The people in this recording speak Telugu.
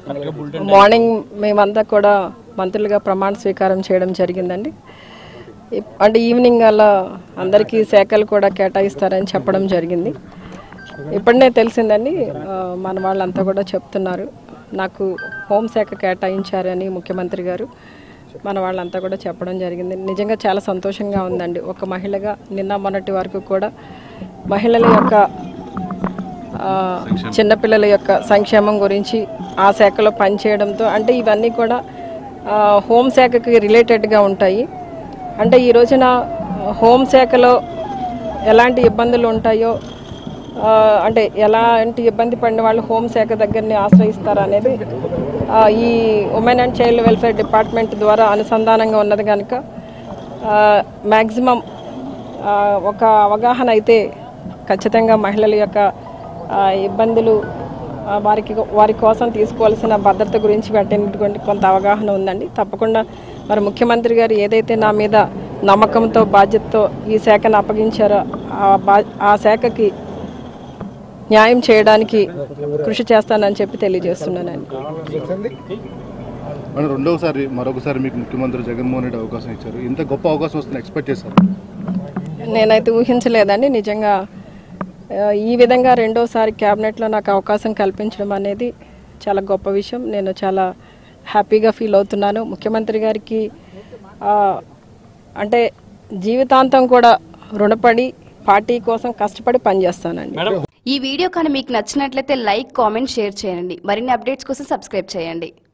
మార్నింగ్ మేమంతా కూడా మంత్రులుగా ప్రమాణ స్వీకారం చేయడం జరిగిందండి ఇప్- అంటే ఈవినింగ్ అలా అందరికీ శాఖలు కూడా కేటాయిస్తారని చెప్పడం జరిగింది ఇప్పుడే తెలిసిందండి ఆ, మన వాళ్ళంతా కూడా చెప్తున్నారు నాకు హోంశాఖ కేటాయించారని ముఖ్యమంత్రి గారు మన వాళ్ళంతా కూడా చెప్పడం జరిగింది నిజంగా చాలా సంతోషంగా ఉందండి ఒక మహిళగా నిన్న మొన్నటి వరకు కూడా మహిళల యొక్క ఆ, చిన్నపిల్లల యొక్క సంక్షేమం గురించి ఆ శాఖలో పనిచేయడంతో అంటే ఇవన్నీ కూడా ఆ, హోంశాఖకి రిలేటెడ్గా ఉంటాయి అంటే ఈ రోజున హోంశాఖలో ఎలాంటి ఇబ్బందులు ఉంటాయో ఆ, అంటే ఎలాంటి ఇబ్బంది పడిన వాళ్ళు హోంశాఖ దగ్గరని ఆశ్రయిస్తారు అనేది ఆ, ఈ women and child welfare department ద్వారా అనుసంధానంగా ఉన్నది కనుక మ్యాక్సిమం ఒక అవగాహన అయితే ఖచ్చితంగా మహిళల యొక్క ఆ, ఇబ్బందులు ఆ, వారికి వారి కోసం తీసుకోవాల్సిన భద్రత గురించి వాటినటువంటి కొంత అవగాహన ఉందండి తప్పకుండా మరి ముఖ్యమంత్రి గారు ఏదైతే నా మీద నమ్మకంతో బాధ్యతతో ఈ శాఖను అప్పగించారో ఆ బా ఆ శాఖకి న్యాయం చేయడానికి కృషి చేస్తానని చెప్పి తెలియజేస్తున్నానండి మరి రెండవసారి మరొకసారి మీకు ముఖ్యమంత్రి జగన్మోహన్ రెడ్డి అవకాశం ఇచ్చారు ఇంత గొప్ప అవకాశం వస్తుంది ఎక్స్పెక్ట్ చేశారు నేనైతే ఊహించలేదండి నిజంగా ఆ, ఈ విధంగా రెండోసారి క్యాబినెట్లో నాకు అవకాశం కల్పించడం అనేది చాలా గొప్ప విషయం నేను చాలా హ్యాపీగా ఫీల్ అవుతున్నాను ముఖ్యమంత్రి గారికి ఆ, అంటే జీవితాంతం కూడా రుణపడి పార్టీ కోసం కష్టపడి పనిచేస్తానండి ఈ వీడియో కానీ మీకు నచ్చినట్లయితే లైక్ కామెంట్ షేర్ చేయండి మరిన్ని అప్డేట్స్ కోసం సబ్స్క్రైబ్ చేయండి